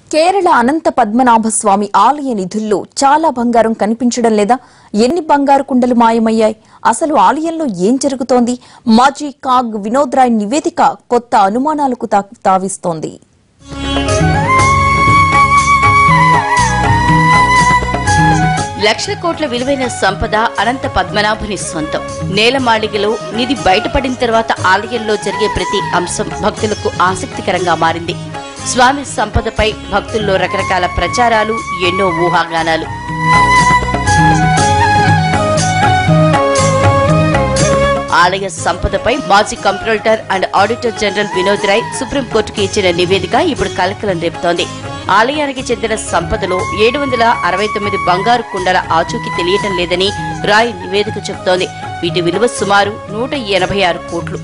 కేరళ అనంత పద్మనాభ స్వామి ఆలయ నిధుల్లో చాలా బంగారం కనిపించడం లేదా ఎన్ని బంగారు కుండలు మాయమయ్యాయి అసలు ఆలయంలో ఏం జరుగుతోంది మాజీ కాగ్ వినోద్ రాయ్ నివేదిక కొత్త అనుమానాలకు తా- తావిస్తోంది లక్షల కోట్ల విలువైన సంపద అనంత పద్మనాభుని సొంతం నేలమాళిగలో నిధి బయటపడిన తర్వాత ఆలయంలో జరిగే ప్రతి అంశం భక్తులకు ఆసక్తికరంగా మారింది స్వామి సంపదపై భక్తుల్లో రకరకాల ప్రచారాలు ఎన్నో ఊహాగానాలు ఆలయ సంపదపై మాజీ computer and auditor general Vinod Rai సుప్రీంకోర్టుకు ఇచ్చిన నివేదిక ఇప్పుడు కలకలం రేపుతోంది ఆలయానికి చెందిన సంపదలో ఏడు వందల అరవై తొమ్మిది బంగారు కుండల ఆచూకీ తెలియటం లేదని రాయ్ నివేదిక చెబుతోంది వీటి విలువ సుమారు నూట ఎనభై ఆరు కోట్లు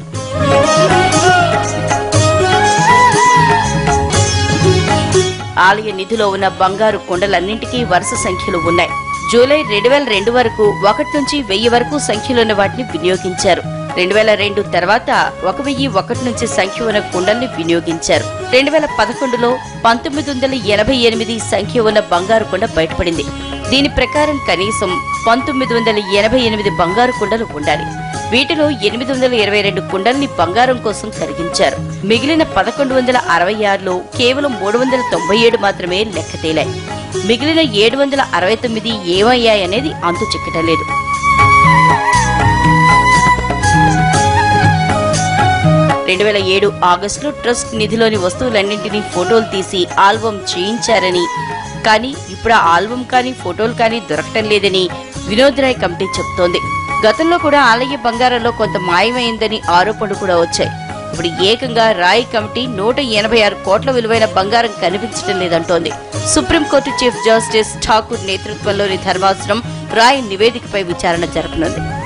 ఆలయ నిధిలో ఉన్న బంగారు కొండలన్నింటికీ వరుస సంఖ్యలు ఉన్నాయి జూలై రెండు వేల రెండు వరకు ఒకటి నుంచి వెయ్యి వరకు సంఖ్యలున్న వాటిని వినియోగించారు రెండు వేల రెండు తర్వాత ఒక వెయ్యి ఒకటి నుంచి సంఖ్య ఉన్న కుండల్ని వినియోగించారు రెండు వేల పదకొండులో పంతొమ్మిది వందల ఎనభై ఎనిమిది సంఖ్య ఉన్న బంగారు కుండ బయటపడింది దీని ప్రకారం కనీసం పంతొమ్మిది వందల ఎనభై ఎనిమిది బంగారు కుండలు ఉండాలి వీటిలో ఎనిమిది వందల ఇరవై రెండు కుండల్ని బంగారం కోసం కరిగించారు మిగిలిన పదకొండు వందల అరవై ఆరులో కేవలం మూడు వందల తొంభై ఏడు మాత్రమే లెక్క తేలాయి మిగిలిన ఏడు వందల అరవై తొమ్మిది ఏమయ్యాయనేది అంతు చిక్కటం లేదు రెండు వేల ఏడు ఆగస్టులో ట్రస్ట్ నిధిలోని వస్తువులన్నింటినీ ఫోటోలు తీసి ఆల్బం చేయించారని కానీ ఇప్పుడు ఆ ఆల్బం కానీ ఫోటోలు కానీ దొరకటం లేదని వినోద్ రాయ్ కమిటీ చెబుతోంది గతంలో కూడా ఆలయ బంగారంలో కొంత మాయమైందని ఆరోపణలు కూడా వచ్చాయి ఇప్పుడు ఏకంగా రాయ్ కమిటీ నూట ఎనభై ఆరు కోట్ల విలువైన బంగారం కనిపించడం లేదంటోంది సుప్రీంకోర్టు చీఫ్ జస్టిస్ ఠాకూర్ నేతృత్వంలోని ధర్మాసనం రాయ్ నివేదికపై విచారణ జరపనుంది